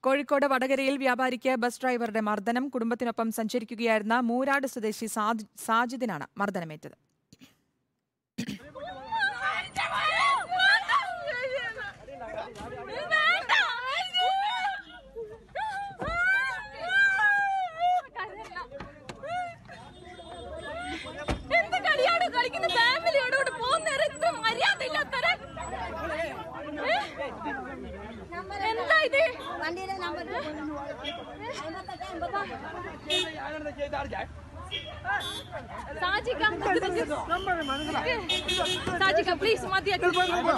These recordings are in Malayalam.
കോഴിക്കോട് വടകരയിൽ വ്യാപാരിക്ക് ബസ് ഡ്രൈവറുടെ മർദ്ദനം കുടുംബത്തിനൊപ്പം സഞ്ചരിക്കുകയായിരുന്ന മൂരാട് സ്വദേശി സാജ്- സാജിദിനാണ് മർദ്ദനമേറ്റത് എന്ത് കളിയാണ് കളിക്കുന്ന ഫാമിലിയോട് കൂടെ പോകുന്നേരം ഇത്ര മര്യാദ ഇല്ലാത്തവരെ എന്താ ഇത് വണ്ടിയുടെ നമ്പർ സാജിക സാജിക പ്ലീസ് മതിയാക്ക്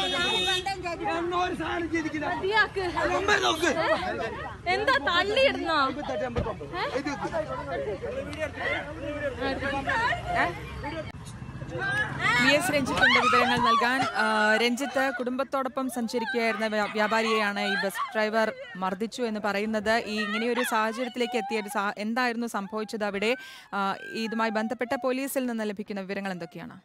മതിയാക്ക് എന്താ തള്ളിയിടുന്നോ വി എസ് രഞ്ജിത്തിന്റെ വിവരങ്ങൾ നൽകാൻ ആ, രഞ്ജിത്ത് കുടുംബത്തോടൊപ്പം സഞ്ചരിക്കുകയായിരുന്ന വ്യാ- വ്യാപാരിയെയാണ് ഈ ബസ് ഡ്രൈവർ മർദ്ദിച്ചു എന്ന് പറയുന്നത് ഈ ഇങ്ങനെയൊരു സാഹചര്യത്തിലേക്ക് എത്തിയ ഒരു സാ- എന്തായിരുന്നു സംഭവിച്ചത് അവിടെ ആ, ഇതുമായി ബന്ധപ്പെട്ട പോലീസിൽ നിന്ന് ലഭിക്കുന്ന വിവരങ്ങൾ എന്തൊക്കെയാണ്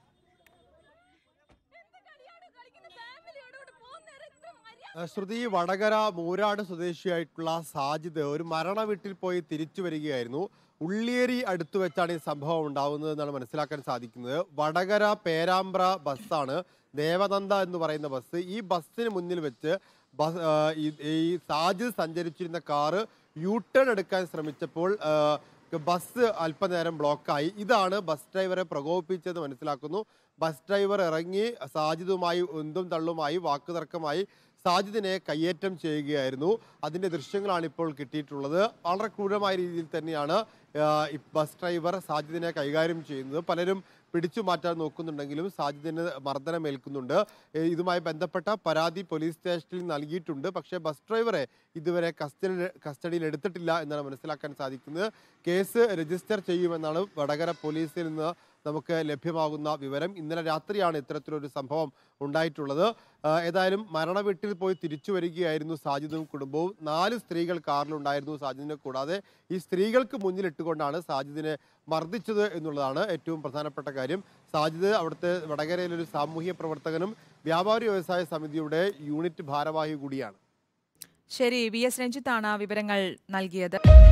ഏഹ് ശ്രുതി വടകര മൂരാട് സ്വദേശിയായിട്ടുള്ള സാജിദ് ഒരു മരണ വീട്ടിൽ പോയി തിരിച്ചു വരികയായിരുന്നു ഉള്ളിയേരി അടുത്ത് വെച്ചാണ് ഈ സംഭവം ഉണ്ടാവുന്നത് എന്നാണ് മനസ്സിലാക്കാൻ സാധിക്കുന്നത് വടകര പേരാമ്പ്ര ബസ്സാണ് ദേവനന്ദ എന്ന് പറയുന്ന ബസ് ഈ ബസ്സിന് മുന്നിൽ വെച്ച് ബസ് ഏഹ് ഈ- ഈ സാജിദ് സഞ്ചരിച്ചിരുന്ന കാറ് യു ടേൺ എടുക്കാൻ ശ്രമിച്ചപ്പോൾ ഏഹ് ബസ് അല്പനേരം ബ്ലോക്കായി ഇതാണ് ബസ് ഡ്രൈവറെ പ്രകോപിപ്പിച്ചത് മനസ്സിലാക്കുന്നു ബസ് ഡ്രൈവർ ഇറങ്ങി സാജിദുമായി ഉന്തും തള്ളുമായി വാക്കുതർക്കമായി സാജിദിനെ കയ്യേറ്റം ചെയ്യുകയായിരുന്നു അതിന്റെ ദൃശ്യങ്ങളാണ് ഇപ്പോൾ കിട്ടിയിട്ടുള്ളത് വളരെ ക്രൂരമായ രീതിയിൽ തന്നെയാണ് ആ, ഈ ബസ് ഡ്രൈവർ സാജിദിനെ കൈകാര്യം ചെയ്യുന്നത് പലരും പിടിച്ചു മാറ്റാൻ നോക്കുന്നുണ്ടെങ്കിലും സാജിദിന് മർദ്ദനമേൽക്കുന്നുണ്ട് ഏ, ഇതുമായി ബന്ധപ്പെട്ട പരാതി പോലീസ് സ്റ്റേഷനിൽ നൽകിയിട്ടുണ്ട് പക്ഷേ ബസ് ഡ്രൈവറെ ഇതുവരെ കസ്റ്റഡി കസ്റ്റഡിയിൽ എടുത്തിട്ടില്ല എന്നാണ് മനസ്സിലാക്കാൻ സാധിക്കുന്നത് കേസ് രജിസ്റ്റർ ചെയ്യുമെന്നാണ് വടകര പോലീസിൽ നിന്ന് നമുക്ക് ലഭ്യമാകുന്ന വിവരം ഇന്നലെ രാത്രിയാണ് ഇത്തരത്തിലൊരു സംഭവം ഉണ്ടായിട്ടുള്ളത് ആ, ഏതായാലും മരണ വീട്ടിൽ പോയി തിരിച്ചു വരികയായിരുന്നു സാജിദും കുടുംബവും നാല് സ്ത്രീകൾ കാറിലുണ്ടായിരുന്നു സാജിദിനെ കൂടാതെ ഈ സ്ത്രീകൾക്ക് മുന്നിലിട്ടുകൊണ്ടാണ് സാജിദിനെ മർദ്ദിച്ചത് എന്നുള്ളതാണ് ഏറ്റവും പ്രധാനപ്പെട്ട കാര്യം സാജിദ് അവിടുത്തെ വടകരയിലൊരു സാമൂഹ്യ പ്രവർത്തകനും വ്യാപാരി വ്യവസായ സമിതിയുടെ യൂണിറ്റ് ഭാരവാഹി കൂടിയാണ് ശരി വി എസ് രഞ്ജിത്താണ് ആ വിവരങ്ങൾ നൽകിയത്